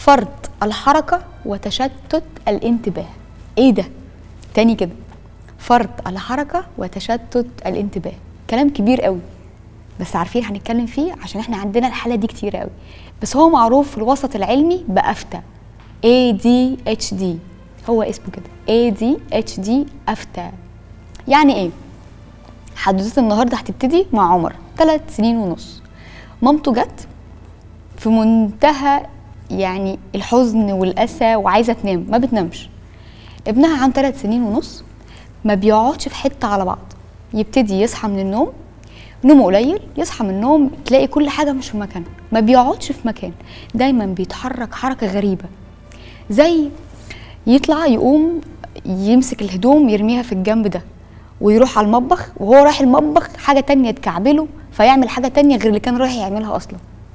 فرط الحركه وتشتت الانتباه ايه ده تاني كده فرط الحركه وتشتت الانتباه كلام كبير قوي بس عارفين هنتكلم فيه عشان احنا عندنا الحاله دي كتير قوي بس هو معروف في الوسط العلمي بافتى ADHD هو اسمه كده ADHD أفتى يعني ايه حدوته النهارده هتبتدي مع عمر ثلاث سنين ونص مامته جت في منتهى يعني الحزن والأسى وعايزة تنام ما بتنامش ابنها عن ثلاث سنين ونص ما بيقعدش في حتة على بعض يبتدي يصحى من النوم نومه قليل يصحى من النوم تلاقي كل حاجة مش في مكانها ما بيقعدش في مكان دايما بيتحرك حركة غريبة زي يطلع يقوم يمسك الهدوم يرميها في الجنب ده ويروح على المطبخ وهو رايح المطبخ حاجة تانية تكعبله فيعمل حاجة تانية غير اللي كان رايح يعملها أصلا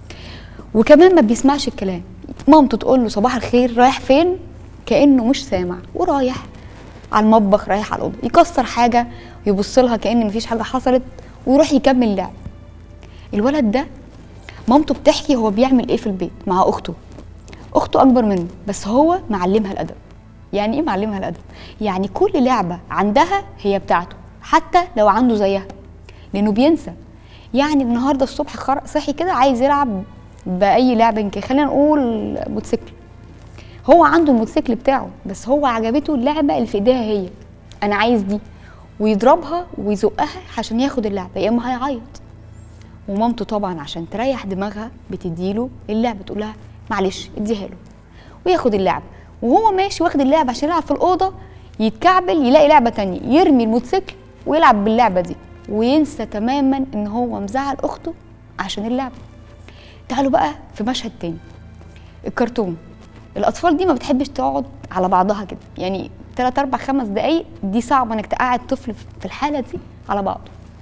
وكمان ما بيسمعش الكلام مامته تقول له صباح الخير رايح فين كأنه مش سامع ورايح على المطبخ رايح على الأوضة يكسر حاجة ويبص لها كأن مفيش حاجة حصلت ويروح يكمل لعب الولد ده مامته بتحكي هو بيعمل ايه في البيت مع اخته اخته اكبر منه بس هو معلمها الادب يعني ايه معلمها الادب يعني كل لعبه عندها هي بتاعته حتى لو عنده زيها لانه بينسى يعني النهارده الصبح خر- صحي كده عايز يلعب باي لعبه كان خلينا نقول موتوسيكل هو عنده الموتوسيكل بتاعه بس هو عجبته اللعبه اللي في ايديها هي انا عايز دي ويضربها ويزقها عشان ياخد اللعبه يا اما هيعيط ومامته طبعا عشان تريح دماغها بتديله اللعبه تقول لها معلش اديها له وياخد اللعبه وهو ماشي واخد اللعبه عشان يلعب في الاوضه يتكعبل يلاقي لعبه تانية يرمي الموتوسيكل ويلعب باللعبه دي وينسى تماما ان هو مزعل اخته عشان اللعبه تعالوا بقى في مشهد تاني الكرتون الاطفال دي ما بتحبش تقعد على بعضها كده يعني 3 4 5 دقايق دي صعبه انك تقعد طفل في الحاله دي على بعضه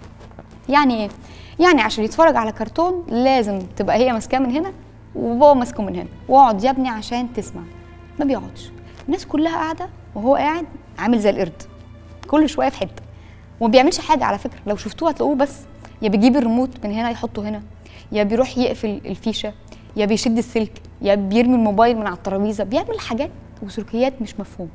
يعني ايه يعني عشان يتفرج على كرتون لازم تبقى هي ماسكاه من هنا وبابا ماسكه من هنا واقعد يا ابني عشان تسمع ما بيقعدش الناس كلها قاعده وهو قاعد عامل زي القرد كل شويه في حته وما بيعملش حاجه على فكره لو شفتوه هتلاقوه بس يا بيجيب الريموت من هنا يحطه هنا يا بيروح يقفل الفيشه يا بيشد السلك يا بيرمي الموبايل من على الترابيزه بيعمل حاجات وسلوكيات مش مفهومه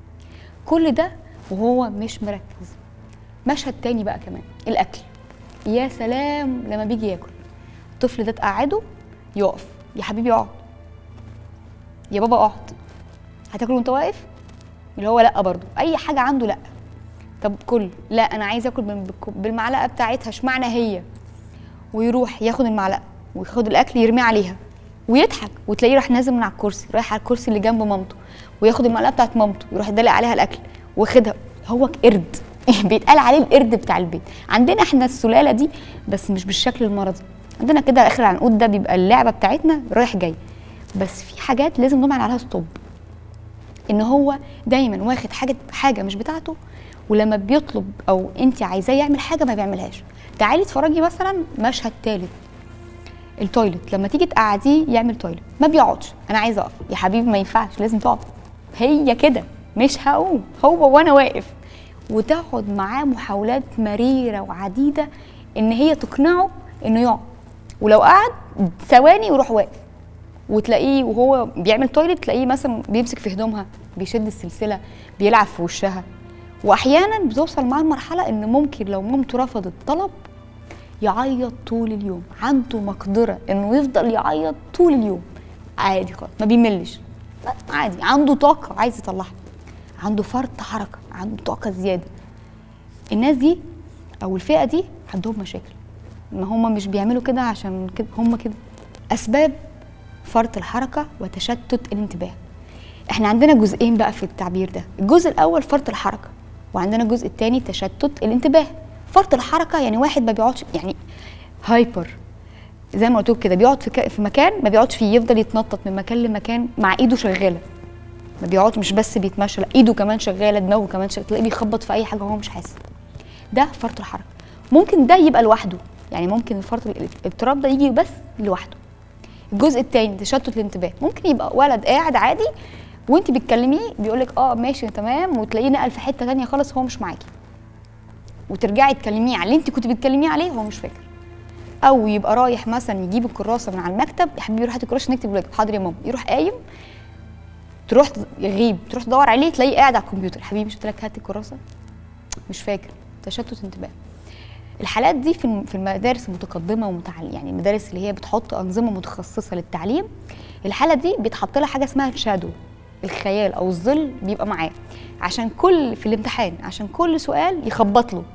كل ده وهو مش مركز مشهد تاني بقى كمان الاكل يا سلام لما بيجي ياكل الطفل ده تقعده يقف يا حبيبي اقعد يا بابا اقعد هتاكل وانت واقف اللي هو لا برضو اي حاجه عنده لا طب كل لا انا عايز اكل بال- بالمعلقه بتاعتها اشمعنى هي ويروح ياخد المعلقه وياخد الاكل يرميه عليها ويضحك وتلاقيه راح نازل من على الكرسي رايح على الكرسي اللي جنب مامته وياخد المعلقه بتاعت مامته يروح يدلق عليها الاكل واخدها هو قرد بيتقال عليه القرد بتاع البيت عندنا احنا السلاله دي بس مش بالشكل المرضي عندنا كده اخر العنقود ده بيبقى اللعبه بتاعتنا رايح جاي بس في حاجات لازم نعمل عليها ستوب ان هو دايما واخد حاجه حاجه مش بتاعته ولما بيطلب او انت عايزاه يعمل حاجه ما بيعملهاش تعالي اتفرجي مثلا مشهد ثالث التويلت لما تيجي تقعديه يعمل تويلت ما بيقعدش انا عايزه اقف يا حبيبي ما ينفعش لازم تقعد هي كده مش هقوم هو وانا واقف وتقعد معاه محاولات مريره وعديده ان هي تقنعه انه يقعد ولو قعد ثواني ويروح واقف وتلاقيه وهو بيعمل تويلت تلاقيه مثلا بيمسك في هدومها بيشد السلسله بيلعب في وشها واحيانا بتوصل معاه المرحله ان ممكن لو مامته رفضت طلب يعيط طول اليوم عنده مقدره انه يفضل يعيط طول اليوم عادي خالص ما بيملش لا عادي عنده طاقه عايز يطلعها عنده فرط حركه عنده طاقه زياده الناس دي او الفئه دي عندهم مشاكل ما هم مش بيعملوا كده عشان كده هم كده اسباب فرط الحركه وتشتت الانتباه احنا عندنا جزئين بقى في التعبير ده الجزء الاول فرط الحركه وعندنا الجزء الثاني تشتت الانتباه فرط الحركه يعني واحد ما بيقعدش يعني هايبر زي ما قلت لكم كده بيقعد في, ك... في مكان ما بيقعدش فيه يفضل يتنطط من مكان لمكان مع ايده شغاله ما بيقعدش مش بس بيتمشى لا ايده كمان شغاله دماغه كمان شغاله تلاقيه بيخبط في اي حاجه وهو مش حاسس ده فرط الحركه ممكن ده يبقى لوحده يعني ممكن الفرط الاضطراب ده يجي بس لوحده الجزء الثاني تشتت الانتباه ممكن يبقى ولد قاعد عادي وانت بتكلميه بيقول لك اه ماشي تمام وتلاقيه نقل في حته ثانيه خالص هو مش معاكي وترجعي تكلميه على اللي انت كنت بتكلميه عليه هو مش فاكر او يبقى رايح مثلا يجيب الكراسه من على المكتب يا حبيبي روح هات الكراسه نكتب الواجب حاضر يا ماما يروح قايم تروح يغيب تروح تدور عليه تلاقيه قاعد على الكمبيوتر حبيبي مش قلت لك هات الكراسه مش فاكر تشتت انتباه الحالات دي في الم- في المدارس المتقدمه ومتعلم يعني المدارس اللي هي بتحط انظمه متخصصه للتعليم الحاله دي بيتحط لها حاجه اسمها الشادو الخيال او الظل بيبقى معاه عشان كل في الامتحان عشان كل سؤال يخبط له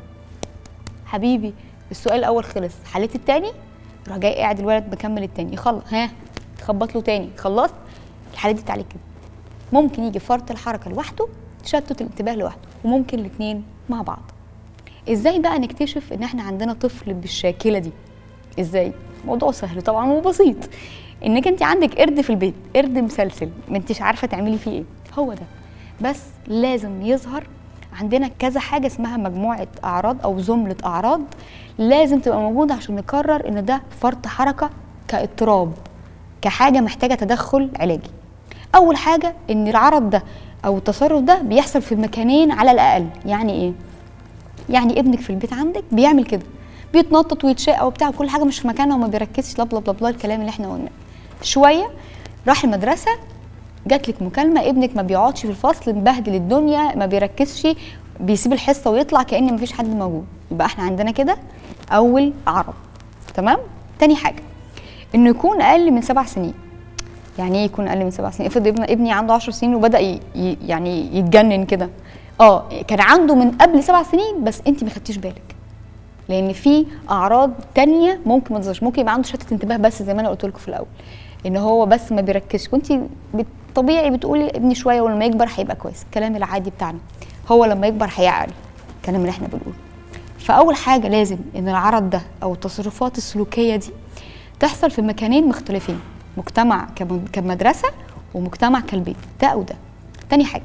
حبيبي السؤال الاول خلص حليت التاني يروح جاي قاعد الولد مكمل التاني يخلص ها تخبط له تاني خلصت الحالات دي تعليق كده ممكن يجي فرط الحركه لوحده تشتت الانتباه لوحده وممكن الاثنين مع بعض ازاي بقى نكتشف ان احنا عندنا طفل بالشاكله دي ازاي موضوع سهل طبعا وبسيط انك انت عندك قرد في البيت قرد مسلسل ما انتش عارفه تعملي فيه ايه هو ده بس لازم يظهر عندنا كذا حاجه اسمها مجموعه اعراض او زمله اعراض لازم تبقى موجوده عشان نقرر ان ده فرط حركه كاضطراب كحاجه محتاجه تدخل علاجي اول حاجه ان العرض ده او التصرف ده بيحصل في مكانين على الاقل يعني ايه يعني ابنك في البيت عندك بيعمل كده بيتنطط ويتشقى وبتاع كل حاجه مش في مكانها وما بيركزش لا بلا بلا بلا الكلام اللي احنا قلناه شويه راح المدرسه جات لك مكالمه ابنك ما بيقعدش في الفصل مبهدل الدنيا ما بيركزش بيسيب الحصه ويطلع كان مفيش حد موجود يبقى احنا عندنا كده اول عرض تمام تاني حاجه انه يكون اقل من سبع سنين يعني ايه يكون اقل من سبع سنين افرض ابن ابني عنده 10 سنين وبدا ي... ي... يعني يتجنن كده اه كان عنده من قبل سبع سنين بس انت ما خدتيش بالك لان في اعراض تانية ممكن ما تظهرش ممكن يبقى عنده شتت انتباه بس زي ما انا قلت لكم في الاول ان هو بس ما بيركزش وانت طبيعي بتقولي ابني شويه ولما يكبر هيبقى كويس الكلام العادي بتاعنا هو لما يكبر هيعقل الكلام اللي احنا بنقوله فاول حاجه لازم ان العرض ده او التصرفات السلوكيه دي تحصل في مكانين مختلفين مجتمع كم- كمدرسه ومجتمع كالبيت ده او ده تاني حاجه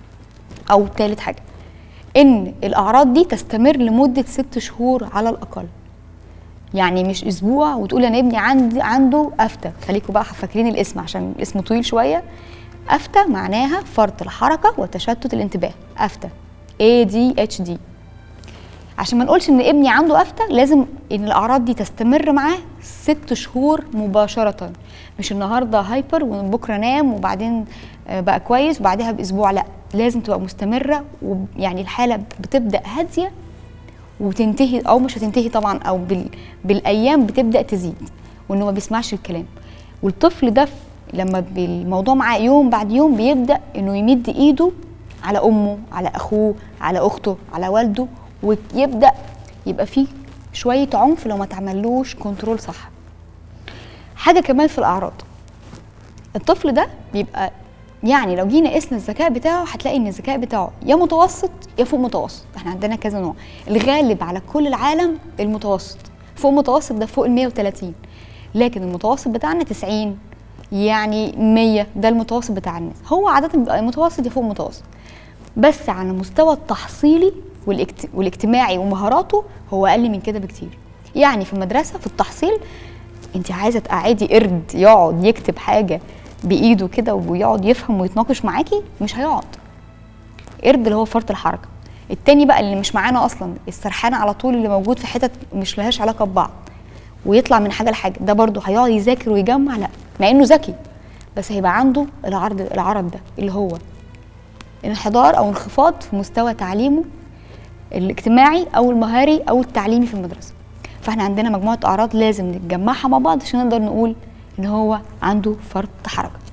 او تالت حاجه ان الاعراض دي تستمر لمده ست شهور على الاقل يعني مش اسبوع وتقول انا ابني عندي عنده افتى خليكم بقى فاكرين الاسم عشان الاسم طويل شويه افتى معناها فرط الحركه وتشتت الانتباه افتى ADHD عشان ما نقولش ان ابني عنده افتى لازم ان الاعراض دي تستمر معاه ست شهور مباشره مش النهارده هايبر وبكره نام وبعدين آه، بقى كويس وبعدها باسبوع لا لازم تبقى مستمره ويعني الحاله بتبدا هاديه وتنتهي او مش هتنتهي طبعا او بال بالايام بتبدا تزيد وانه ما بيسمعش الكلام والطفل ده ف- لما بي- الموضوع معاه يوم بعد يوم بيبدا انه يمد ايده على امه على اخوه على اخته على والده ويبدا يبقى فيه شويه عنف لو ما تعملوش كنترول صح حاجه كمان في الاعراض الطفل ده بيبقى يعني لو جينا قسنا الذكاء بتاعه هتلاقي ان الذكاء بتاعه يا متوسط يا فوق متوسط احنا عندنا كذا نوع الغالب على كل العالم المتوسط فوق متوسط ده فوق ال 130 لكن المتوسط بتاعنا 90 يعني 100 ده المتوسط بتاع الناس هو عاده بيبقى متوسط يا فوق متوسط بس على المستوى التحصيلي والاجت- والاجتماعي ومهاراته هو اقل من كده بكتير يعني في المدرسه في التحصيل انت عايزه تقعدي قرد يقعد يكتب حاجه بايده كده ويقعد يفهم ويتناقش معاكي مش هيقعد قرد اللي هو فرط الحركه التاني بقى اللي مش معانا اصلا السرحان على طول اللي موجود في حتت مش لهاش علاقه ببعض ويطلع من حاجه لحاجه ده برضه هيقعد يذاكر ويجمع لا مع انه ذكي بس هيبقى عنده العرض العرض ده اللي هو انحدار او انخفاض في مستوى تعليمه الاجتماعي او المهاري او التعليمي في المدرسه فاحنا عندنا مجموعه اعراض لازم نتجمعها مع بعض عشان نقدر نقول ان هو عنده فرط حركه